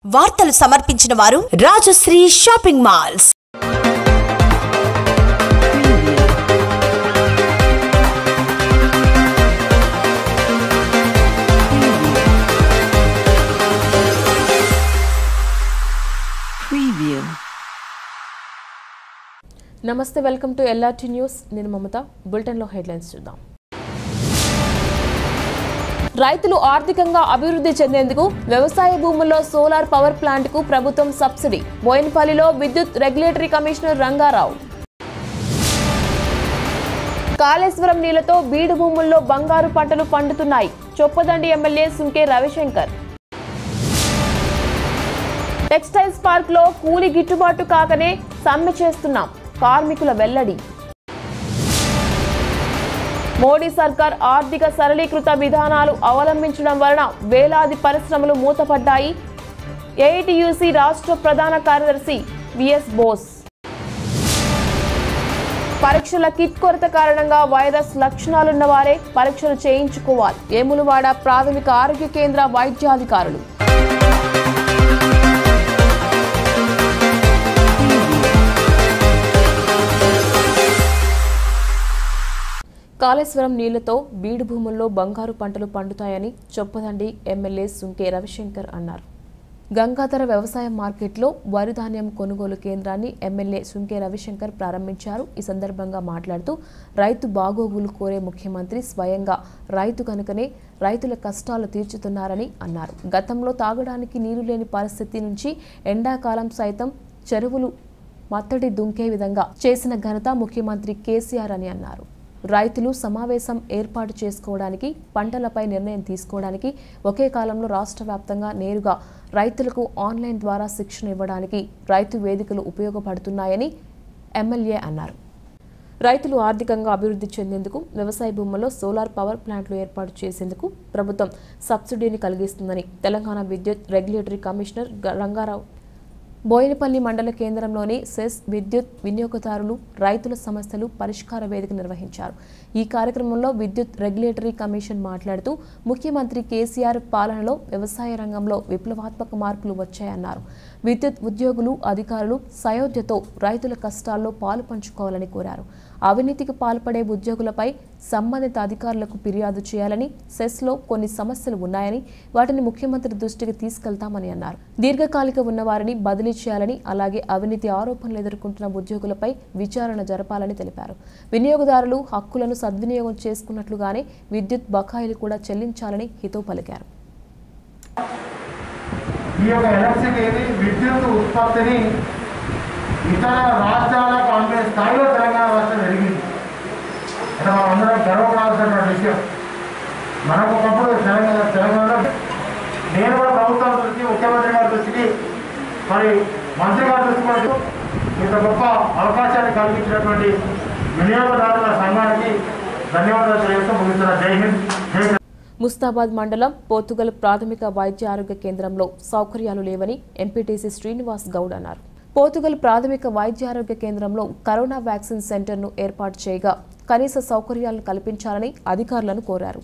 వార్తలు సమర్పించిన వారు రాజశ్రీ షాపింగ్ మాల్స్ Preview. నమస్తే వెల్కమ్ టు ఎల్ఆర్టీ న్యూస్ నేను మమత బులెటిన్లో హెడ్లైన్స్ చూద్దాం రైతులు ఆర్థికంగా అభివృద్ధి చెందేందుకు వ్యవసాయ భూముల్లో సోలార్ పవర్ ప్లాంట్కు ప్రభుత్వం సబ్సిడీ బోయినపల్లిలో విద్యుత్ రెగ్యులేటరీ కమిషనర్ రంగారావు కాళేశ్వరం నీళ్లతో బీడు భూముల్లో బంగారు పంటలు పండుతున్నాయి Choppadandi MLA Sunke Ravishankar textiles park లో కూలి గిట్టుబాటు కాకనే సమ్మె చేస్తున్నాం కార్మికుల వెల్లడి మోడీ సర్కార్ ఆర్థిక సరళీకృత విధానాలు అవలంబించడం వలన వేలాది పరిశ్రమలు మూతపడ్డాయి ఏఐటియుసి రాష్ట్ర ప్రధాన కార్యదర్శి విఎస్ బోస్ పరీక్షల కిట్ కొరత కారణంగా వైరస్ లక్షణాలున్న వారే పరీక్షలు చేయించుకోవాలి ఏములవాడ ప్రాథమిక ఆరోగ్య కేంద్ర వైద్యాధికారులు కాళేశ్వరం నీళ్లతో బీడు భూముల్లో బంగారు పంటలు పండుతాయని చొప్పదండి ఎమ్మెల్యే సుంకే రవిశంకర్ అన్నారు గంగాధర వ్యవసాయ మార్కెట్లో వరి ధాన్యం కొనుగోలు కేంద్రాన్ని ఎమ్మెల్యే సుంకే రవిశంకర్ ప్రారంభించారు ఈ సందర్భంగా మాట్లాడుతూ రైతు బాగోగులు కోరే ముఖ్యమంత్రి స్వయంగా రైతు కనుకనే రైతుల కష్టాలు తీర్చుతున్నారని అన్నారు గతంలో తాగడానికి నీరు లేని పరిస్థితి నుంచి ఎండాకాలం సైతం చెరువులు మత్తడి దుంకే విధంగా చేసిన ఘనత ముఖ్యమంత్రి కేసీఆర్ అని అన్నారు రైతులు సమావేశం ఏర్పాటు చేసుకోవడానికి పంటలపై నిర్ణయం తీసుకోవడానికి ఒకే కాలంలో రాష్ట్ర వ్యాప్తంగా నేరుగా రైతులకు ఆన్లైన్ ద్వారా శిక్షణ ఇవ్వడానికి రైతు వేదికలు ఉపయోగపడుతున్నాయని ఎమ్మెల్యే అన్నారు రైతులు ఆర్థికంగా అభివృద్ధి చెందేందుకు వ్యవసాయ భూముల్లో సోలార్ పవర్ ప్లాంట్లు ఏర్పాటు చేసేందుకు ప్రభుత్వం సబ్సిడీని కలిగిస్తుందని తెలంగాణ విద్యుత్ రెగ్యులేటరీ కమిషనర్ గ- రంగారావు బోయినపల్లి మండల కేంద్రంలోని సెస్ విద్యుత్ వినియోగదారులు రైతుల సమస్యలు పరిష్కార వేదిక నిర్వహించారు ఈ కార్యక్రమంలో విద్యుత్ రెగ్యులేటరీ కమిషన్ మాట్లాడుతూ ముఖ్యమంత్రి కేసీఆర్ పాలనలో వ్యవసాయ రంగంలో విప్లవాత్మక మార్పులు వచ్చాయన్నారు విద్యుత్ ఉద్యోగులు అధికారులు సయోధ్యతో రైతుల కష్టాల్లో పాలు పంచుకోవాలని కోరారు అవినీతికి పాల్పడే ఉద్యోగులపై సంబంధిత అధికారులకు ఫిర్యాదు చేయాలని సెస్లో కొన్ని సమస్యలు ఉన్నాయని వాటిని ముఖ్యమంత్రి దృష్టికి తీసుకెళ్తామని అన్నారు దీర్ఘకాలిక ఉన్నవారిని బదిలీ చేయాలని అలాగే అవినీతి ఆరోపణలు ఎదుర్కొంటున్న ఉద్యోగులపై విచారణ జరపాలని తెలిపారు వినియోగదారులు హక్కులను సద్వినియోగం చేసుకున్నట్లుగానే విద్యుత్ బకాయిలు కూడా చెల్లించాలని హితవు పలికారు ఈ యొక్క ఎలక్ట్రిసిటీ విద్యుత్ ఉత్పత్తిని ఇతర రాష్ట్రాలకు అమ్మే స్థాయిలో తెలంగాణ రాష్ట్రం పెరిగింది ఇక్కడ మనం అందరం గర్వపడాల్సినటువంటి విషయం మనకు ఒకప్పుడు తెలంగాణ తెలంగాణలో నేను కూడా ప్రభుత్వం దృష్టి ముఖ్యమంత్రి గారి దృష్టికి మరి మంత్రి గారి దృష్టి కూడా ఇంత గొప్ప అవకాశాన్ని కల్పించినటువంటి వినియోగదారుల సంఘానికి ధన్యవాదాలు తెలియజేస్తూ ముగిస్తున్న జై హింద్ జై తెలంగాణ. ముస్తాబాద్ మండలం పోతుగల్ ప్రాథమిక వైద్య ఆరోగ్య కేంద్రంలో సౌకర్యాలు లేవని ఎంపీటీసీ శ్రీనివాస్ గౌడ్ అన్నారు పోతుగల్ ప్రాథమిక వైద్య ఆరోగ్య కేంద్రంలో కరోనా వ్యాక్సిన్ సెంటర్ను ఏర్పాటు చేయగా కనీస సౌకర్యాలను కల్పించాలని అధికారులను కోరారు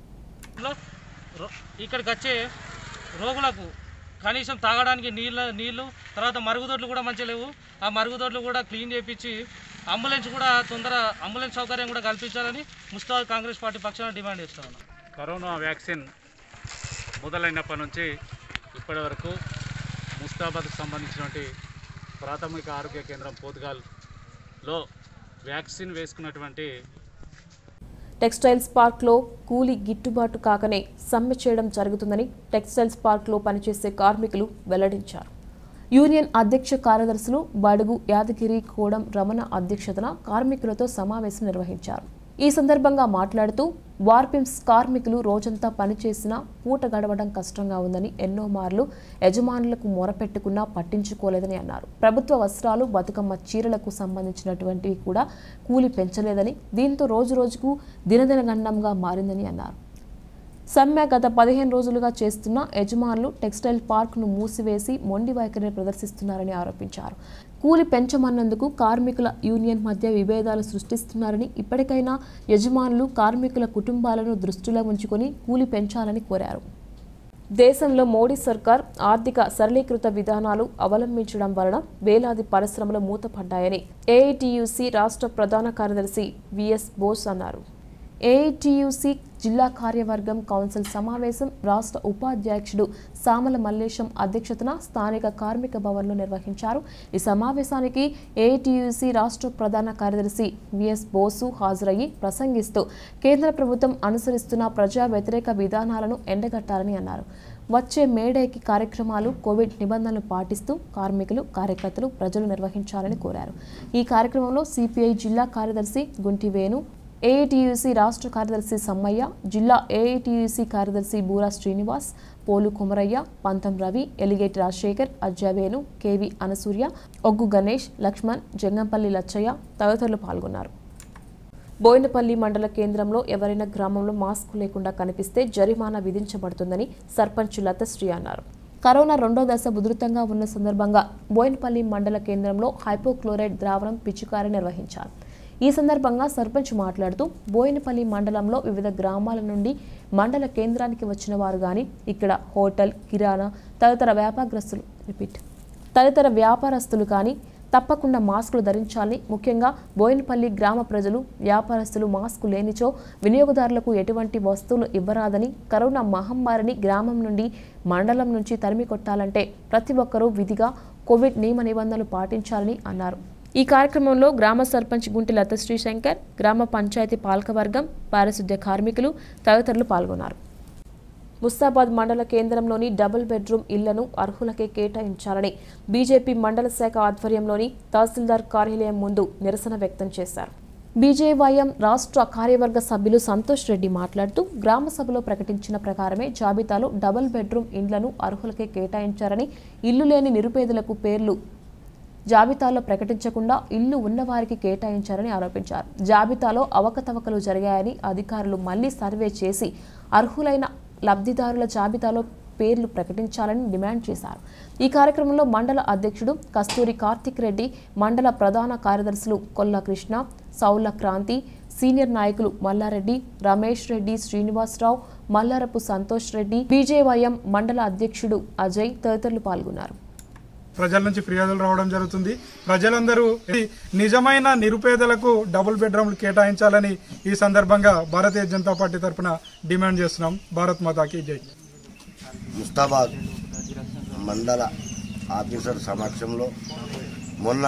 లో రో- ఇక్కడికి వచ్చే రోగులకు కనీసం తాగడానికి నీళ్ళ నీళ్లు తర్వాత మరుగుదొడ్లు కూడా మంచిగా లేవు ఆ మరుగుదొడ్లు కూడా క్లీన్ చేయించి అంబులెన్స్ కూడా తొందర అంబులెన్స్ సౌకర్యం కూడా కల్పించాలని ముస్తాబాద్ కాంగ్రెస్ పార్టీ పక్షాన డిమాండ్ చేస్తున్నాను కరోనా వ్యాక్సిన్ మొదలైనప్పటి నుంచి ఇప్పటి వరకు ముస్తాబాద్కు సంబంధించినటువంటి ప్రాథమిక ఆరోగ్య కేంద్రం పోతుగాల్లో వ్యాక్సిన్ వేసుకున్నటువంటి టెక్స్టైల్స్ పార్క్లో కూలీ గిట్టుబాటు కాకనే సమ్మె చేయడం జరుగుతుందని టెక్స్టైల్స్ పార్క్లో పనిచేసే కార్మికులు వెల్లడించారు యూనియన్ అధ్యక్ష కార్యదర్శులు బడుగు యాదగిరి కోడం రమణ అధ్యక్షతన కార్మికులతో సమావేశం నిర్వహించారు ఈ సందర్భంగా మాట్లాడుతూ వార్పిమ్స్ కార్మికులు రోజంతా పనిచేసినా పూట గడవడం కష్టంగా ఉందని ఎన్నో మార్లు యజమానులకు మొరపెట్టుకున్నా పట్టించుకోలేదని అన్నారు ప్రభుత్వ వస్త్రాలు బతుకమ్మ చీరలకు సంబంధించినటువంటివి కూడా కూలి పెంచలేదని దీంతో రోజు రోజుకు దినదిన గండంగా మారిందని అన్నారు సమ్మె గత పదిహేను రోజులుగా చేస్తున్న యజమానులు టెక్స్టైల్ పార్క్ను మూసివేసి మొండి వైఖరిని ప్రదర్శిస్తున్నారని ఆరోపించారు కూలి పెంచమన్నందుకు కార్మికుల యూనియన్ మధ్య విభేదాలు సృష్టిస్తున్నారని ఇప్పటికైనా యజమానులు కార్మికుల కుటుంబాలను దృష్టిలో ఉంచుకొని కూలి పెంచాలని కోరారు దేశంలో మోడీ సర్కార్ ఆర్థిక సరళీకృత విధానాలు అవలంబించడం వలన వేలాది పరిశ్రమలు మూతపడ్డాయని ఏఐటియుసి రాష్ట్ర ప్రధాన కార్యదర్శి విఎస్ బోస్ అన్నారు ఏఐటియుసి జిల్లా కార్యవర్గం కౌన్సిల్ సమావేశం రాష్ట్ర ఉపాధ్యక్షుడు సామల మల్లేశం అధ్యక్షతన స్థానిక కార్మిక భవన్లో నిర్వహించారు ఈ సమావేశానికి ఏఐటియుసి రాష్ట్ర ప్రధాన కార్యదర్శి విఎస్ బోసు హాజరయ్యి ప్రసంగిస్తూ కేంద్ర ప్రభుత్వం అనుసరిస్తున్న ప్రజా వ్యతిరేక విధానాలను ఎండగట్టాలని అన్నారు వచ్చే మేడేకి కార్యక్రమాలు కోవిడ్ నిబంధనలు పాటిస్తూ కార్మికులు కార్యకర్తలు ప్రజలు నిర్వహించాలని కోరారు ఈ కార్యక్రమంలో సిపిఐ జిల్లా కార్యదర్శి గుంటి వేణు ఏఐటియుసి రాష్ట్ర కార్యదర్శి సమ్మయ్య జిల్లా ఏఐటియుసి కార్యదర్శి బూరా శ్రీనివాస్ పోలు కుమరయ్య పంతం రవి ఎలిగేటి రాజశేఖర్ అజ్జవేణు కేవి అనసూర్య ఒగ్గు గణేష్ లక్ష్మణ్ జంగంపల్లి లచ్చయ్య తదితరులు పాల్గొన్నారు బోయినపల్లి మండల కేంద్రంలో ఎవరైనా గ్రామంలో మాస్క్ లేకుండా కనిపిస్తే జరిమానా విధించబడుతుందని సర్పంచ్ లతశ్రీ అన్నారు కరోనా రెండో దశ ఉధృతంగా ఉన్న సందర్భంగా బోయినపల్లి మండల కేంద్రంలో హైపోక్లోరైడ్ ద్రావణం పిచికారి నిర్వహించారు ఈ సందర్భంగా సర్పంచ్ మాట్లాడుతూ బోయినపల్లి మండలంలో వివిధ గ్రామాల నుండి మండల కేంద్రానికి వచ్చిన వారు గాని ఇక్కడ హోటల్ కిరాణా తదితర వ్యాపారగ్రస్తులు రిపీట్ తదితర వ్యాపారస్తులు కానీ తప్పకుండా మాస్కులు ధరించాలని ముఖ్యంగా బోయినపల్లి గ్రామ ప్రజలు వ్యాపారస్తులు మాస్కు లేనిచో వినియోగదారులకు ఎటువంటి వస్తువులు ఇవ్వరాదని కరోనా మహమ్మారిని గ్రామం నుండి మండలం నుంచి తరిమి కొట్టాలంటే ప్రతి ఒక్కరూ విధిగా కోవిడ్ నియమ నిబంధనలు పాటించాలని అన్నారు ఈ కార్యక్రమంలో గ్రామ సర్పంచ్ గుంటి లతశ్రీ శంకర్ గ్రామ పంచాయతీ పాలకవర్గం పారిశుద్ధ్య కార్మికులు తదితరులు పాల్గొన్నారు ముస్తాబాద్ మండల కేంద్రంలోని డబుల్ బెడ్రూమ్ ఇళ్లను అర్హులకే కేటాయించాలని బీజేపీ మండల శాఖ ఆధ్వర్యంలోని తహసీల్దార్ కార్యాలయం ముందు నిరసన వ్యక్తం చేశారు బీజేవైఎం రాష్ట్ర కార్యవర్గ సభ్యులు సంతోష్ రెడ్డి మాట్లాడుతూ గ్రామ సభలో ప్రకటించిన ప్రకారమే జాబితాలో డబుల్ బెడ్రూమ్ ఇండ్లను అర్హులకే కేటాయించారని ఇల్లు లేని నిరుపేదలకు పేర్లు జాబితాలో ప్రకటించకుండా ఇల్లు ఉన్నవారికి కేటాయించారని ఆరోపించారు జాబితాలో అవకతవకలు జరిగాయని అధికారులు మళ్లీ సర్వే చేసి అర్హులైన లబ్ధిదారుల జాబితాలో పేర్లు ప్రకటించాలని డిమాండ్ చేశారు ఈ కార్యక్రమంలో మండల అధ్యక్షుడు కస్తూరి కార్తిక్ రెడ్డి మండల ప్రధాన కార్యదర్శులు కొల్ల కృష్ణ సౌల క్రాంతి సీనియర్ నాయకులు మల్లారెడ్డి రమేష్ రెడ్డి శ్రీనివాసరావు మల్లారపు సంతోష్ రెడ్డి బీజేవైఎం మండల అధ్యక్షుడు అజయ్ తదితరులు పాల్గొన్నారు ప్రజల నుంచి ఫిర్యాదులు రావడం జరుగుతుంది ప్రజలందరూ ఇది నిజమైన నిరుపేదలకు డబుల్ బెడ్రూమ్లు కేటాయించాలని ఈ సందర్భంగా భారతీయ జనతా పార్టీ తరఫున డిమాండ్ చేస్తున్నాం భారత్ మాతాకి జై ముస్తాబాద్ మండల ఆఫీసర్ సమక్షంలో మొన్న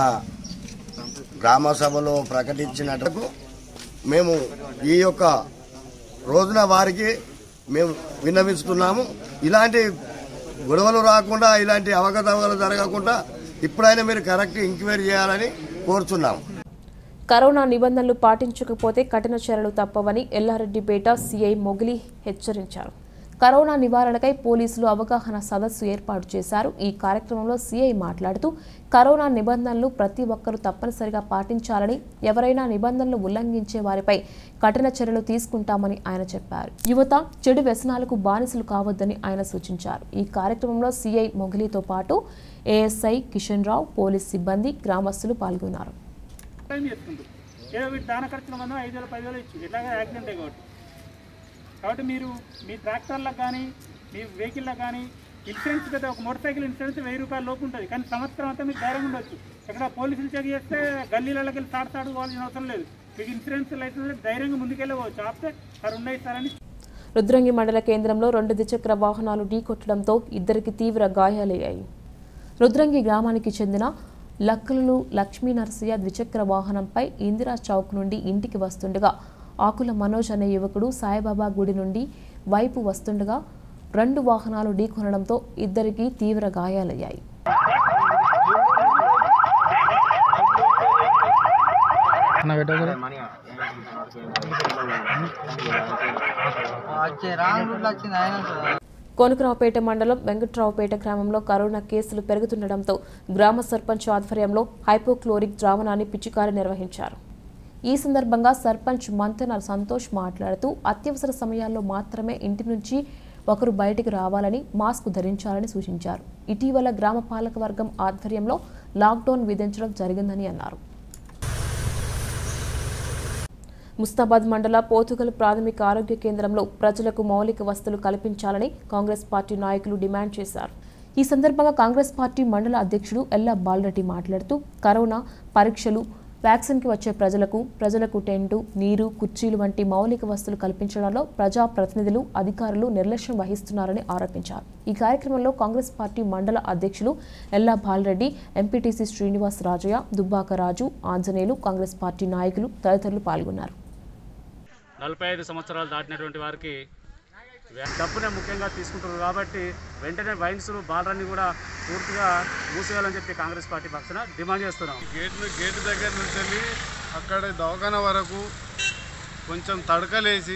గ్రామ సభలో ప్రకటించినట్టు మేము ఈ యొక్క రోజున వారికి మేము విన్నవిస్తున్నాము ఇలాంటి గొడవలు రాకుండా ఇలాంటి అవకతవకలు జరగకుండా ఇప్పుడైనా మీరు కరెక్ట్ ఎంక్వైరీ చేయాలని కోరుచున్నాము కరోనా నిబంధనలు పాటించకపోతే కఠిన చర్యలు తప్పవని ఎల్లారెడ్డిపేట సీఐ మొగిలి హెచ్చరించారు కరోనా నివారణకై పోలీసులు అవగాహన సదస్సు ఏర్పాటు చేశారు ఈ కార్యక్రమంలో సీఐ మాట్లాడుతూ కరోనా నిబంధనలు ప్రతి ఒక్కరూ తప్పనిసరిగా పాటించాలని ఎవరైనా నిబంధనలు ఉల్లంఘించే వారిపై కఠిన చర్యలు తీసుకుంటామని ఆయన చెప్పారు యువత చెడు వ్యసనాలకు బానిసలు కావద్దని ఆయన సూచించారు ఈ కార్యక్రమంలో సీఐ మొగిలితో పాటు ఏఎస్ఐ కిషన్ రావు పోలీస్ సిబ్బంది గ్రామస్తులు పాల్గొన్నారు టైం చేసుకుంటారు ఏదో వీటి దాన ఖర్చుల మందం ఐదు వేలు పది వేలు ఇచ్చు ఎట్లాగా యాక్సిడెంట్ కాబట్టి కాబట్టి మీరు మీ ట్రాక్టర్లకు కానీ మీ వెహికల్లకు కానీ ఇన్సూరెన్స్ కదా ఒక మోటార్ సైకిల్ ఇన్సూరెన్స్ వెయ్యి రూపాయల లోపు ఉంటుంది కానీ సంవత్సరం అంతా మీకు ధైర్యం ఉండొచ్చు ఇక్కడ పోలీసులు చెక్ చేస్తే గల్లీలకి వెళ్ళి తాడు తాడు పోవాల్సిన అవసరం లేదు మీకు ఇన్సూరెన్స్ లైసెన్స్ ధైర్యంగా ముందుకెళ్ళవచ్చు ఆపితే ఆ రెండు ఇస్తారని రుద్రంగి మండల కేంద్రంలో రెండు ద్విచక్ర వాహనాలు ఢీకొట్టడంతో ఇద్దరికి తీవ్ర గాయాలయ్యాయి రుద్రంగి గ్రామానికి చెందిన లక్కలు లక్ష్మీ నరసయ్య ద్విచక్ర వాహనంపై ఇందిరా చౌక్ నుండి ఇంటికి వస్తుండగా ఆకుల మనోజ్ అనే యువకుడు సాయిబాబా గుడి నుండి వైపు వస్తుండగా రెండు వాహనాలు ఢీకొనడంతో ఇద్దరికి తీవ్ర గాయాలయ్యాయి కోనకరావుపేట మండలం వెంకట్రావుపేట గ్రామంలో కరోనా కేసులు పెరుగుతుండటంతో గ్రామ సర్పంచ్ ఆధ్వర్యంలో హైపోక్లోరిక్ ద్రావణాన్ని పిచికారి నిర్వహించారు ఈ సందర్భంగా సర్పంచ్ మంతెన సంతోష్ మాట్లాడుతూ అత్యవసర సమయాల్లో మాత్రమే ఇంటి నుంచి ఒకరు బయటికి రావాలని మాస్క్ ధరించాలని సూచించారు ఇటీవల గ్రామ పాలక వర్గం ఆధ్వర్యంలో లాక్డౌన్ విధించడం జరిగిందని అన్నారు ముస్తాబాద్ మండల పోతుగల్ ప్రాథమిక ఆరోగ్య కేంద్రంలో ప్రజలకు మౌలిక వసతులు కల్పించాలని కాంగ్రెస్ పార్టీ నాయకులు డిమాండ్ చేశారు ఈ సందర్భంగా కాంగ్రెస్ పార్టీ మండల అధ్యక్షుడు ఎల్లా బాలరెడ్డి మాట్లాడుతూ కరోనా పరీక్షలు వ్యాక్సిన్కి వచ్చే ప్రజలకు ప్రజలకు టెంటు నీరు కుర్చీలు వంటి మౌలిక వసతులు కల్పించడంలో ప్రజా ప్రతినిధులు అధికారులు నిర్లక్ష్యం వహిస్తున్నారని ఆరోపించారు ఈ కార్యక్రమంలో కాంగ్రెస్ పార్టీ మండల అధ్యక్షులు ఎల్లా బాలరెడ్డి ఎంపీటీసీ శ్రీనివాస్ రాజయ్య దుబ్బాక రాజు ఆంజనేయులు కాంగ్రెస్ పార్టీ నాయకులు తదితరులు పాల్గొన్నారు నలభై ఐదు సంవత్సరాలు దాటినటువంటి వారికి డబ్బునే ముఖ్యంగా తీసుకుంటారు కాబట్టి వెంటనే వైన్స్ బాలరాన్ని కూడా పూర్తిగా మూసేయాలని చెప్పి కాంగ్రెస్ పార్టీ పక్షాన డిమాండ్ చేస్తున్నాం గేట్ గేట్ దగ్గర నుంచి వెళ్ళి అక్కడ దవాఖాన వరకు కొంచెం తడకలేసి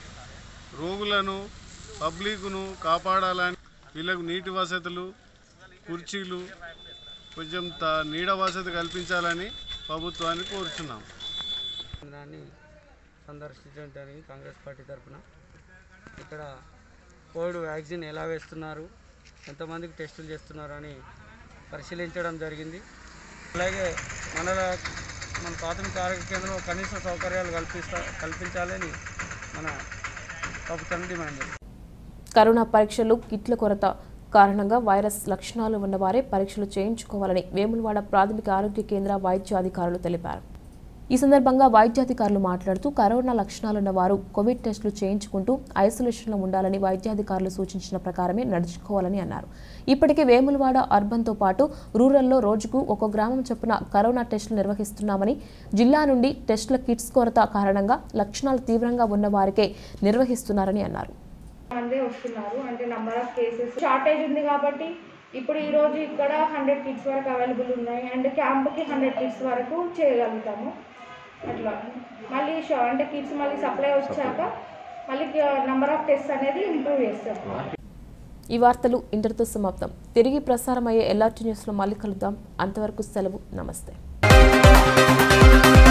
రోగులను పబ్లిక్ను కాపాడాలని వీళ్ళకు నీటి వసతులు కుర్చీలు కొంచెం త నీడ వసతి కల్పించాలని ప్రభుత్వాన్ని కోరుచున్నాం కేంద్రాన్ని సందర్శించడానికి కాంగ్రెస్ పార్టీ తరఫున ఇక్కడ కోవిడ్ వ్యాక్సిన్ ఎలా వేస్తున్నారు ఎంతమందికి టెస్టులు చేస్తున్నారు అని పరిశీలించడం జరిగింది అలాగే మనల మన ప్రాథమిక ఆరోగ్య కేంద్రంలో కనీస సౌకర్యాలు కల్పిస్తా కల్పించాలని మన ప్రభుత్వాన్ని డిమాండ్ చేస్తాం కరోనా పరీక్షలు కిట్ల కొరత కారణంగా వైరస్ లక్షణాలు ఉన్నవారే పరీక్షలు చేయించుకోవాలని వేములవాడ ప్రాథమిక ఆరోగ్య కేంద్ర వైద్యాధికారులు తెలిపారు ఈ సందర్భంగా వైద్యాధికారులు మాట్లాడుతూ కరోనా లక్షణాలున్న వారు కోవిడ్ టెస్టులు చేయించుకుంటూ ఐసోలేషన్లో ఉండాలని వైద్యాధికారులు సూచించిన ప్రకారమే నడుచుకోవాలని అన్నారు ఇప్పటికే వేములవాడ అర్బన్తో పాటు రూరల్లో రోజుకు ఒక గ్రామం చొప్పున కరోనా టెస్టులు నిర్వహిస్తున్నామని జిల్లా నుండి టెస్టుల కిట్స్ కొరత కారణంగా లక్షణాలు తీవ్రంగా ఉన్న వారికే నిర్వహిస్తున్నారని అన్నారు మందే వస్తున్నారు అంటే నంబర్ ఆఫ్ కేసెస్ షార్టేజ్ ఉంది కాబట్టి ఇప్పుడు ఈ రోజు ఇక్కడ హండ్రెడ్ కిట్స్ వరకు అవైలబుల్ ఉన్నాయి అండ్ క్యాంప్కి హండ్రెడ్ కిట్స్ వరకు చేయగలుగుతాము అట్లా మళ్ళీ షా అంటే కిట్స్ మళ్ళీ సప్లై వచ్చాక మళ్ళీ నంబర్ ఆఫ్ టెస్ట్ అనేది ఇంప్రూవ్ చేస్తాం ఈ వార్తలు ఇంతటితో సమాప్తం తిరిగి ప్రసారమయ్యే ఎల్ఆర్టీ న్యూస్లో మళ్ళీ కలుద్దాం అంతవరకు సెలవు నమస్తే